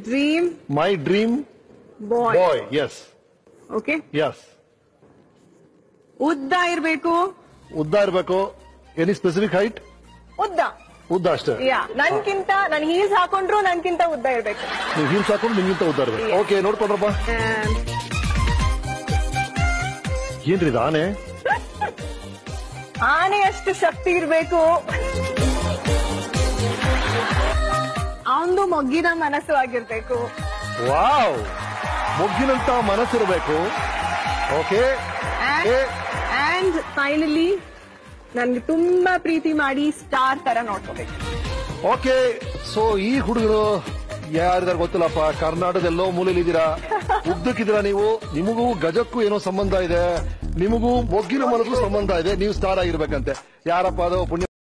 Dream my dream boy boy yes okay yes ಉದ್ದ ಇರ್ಬೇಕು ಉದ್ದ ಇರಬೇಕು ಎನಿ ಸ್ಪೆಸಿಫಿಕ್ ಹೈಟ್ ಉದ್ದ ಉದ್ದ ಅಷ್ಟೇ ಯಾ ನನ್ಕಿಂತ ನನ್ ಹೀಲ್ಸ್ ಹಾಕೊಂಡ್ರು ನನ್ಕಿಂತ ಉದ್ದ ಇರ್ಬೇಕು ನೀವು ಹೀಲ್ಸ್ ಹಾಕೊಂಡು ನಿಮ್ಗಿಂತ ಉದ್ದ ಇರಬೇಕು Yes. ಓಕೆ ನೋಡ್ಕೊಂಡ್ರಪ್ಪ ಏನ್ರಿ ಇದು ಆನೆ ಆನೆ ಅಷ್ಟು ಶಕ್ತಿ ಇರ್ಬೇಕು ಅವನು ಮೊಗ್ಗಿನ ಮನಸ್ಸು ಆಗಿರ್ಬೇಕು ವಾವ್ ಮೊಗ್ಗಿನಂತ ಮನಸ್ಸಿರಬೇಕು ಓಕೆ ಅಂಡ್ ಫೈನಲಿ ನನ್ಗೆ ತುಂಬಾ ಪ್ರೀತಿ ಮಾಡಿ ಸ್ಟಾರ್ ತರ ನೋಡ್ಕೋಬೇಕು ಓಕೆ ಸೊ ಈ ಹುಡುಗರು ಯಾರಿದಾರ ಗೊತ್ತಿಲ್ಲಪ್ಪ ಕರ್ನಾಟಕದೆಲ್ಲೋ ಮೂಲೆಯಲ್ಲಿದ್ದೀರಾ ಉದ್ದಕ್ಕಿದ್ದೀರಾ ನೀವು ನಿಮಗೂ ಗಜಕ್ಕೂ ಏನೋ ಸಂಬಂಧ ಇದೆ ನಿಮಗೂ ಮೊಗ್ಗಿನ ಮನಸ್ಸು ಸಂಬಂಧ ಇದೆ ನೀವು ಸ್ಟಾರ್ ಆಗಿರ್ಬೇಕಂತೆ ಯಾರಪ್ಪ ಅದು ಪುಣ್ಯ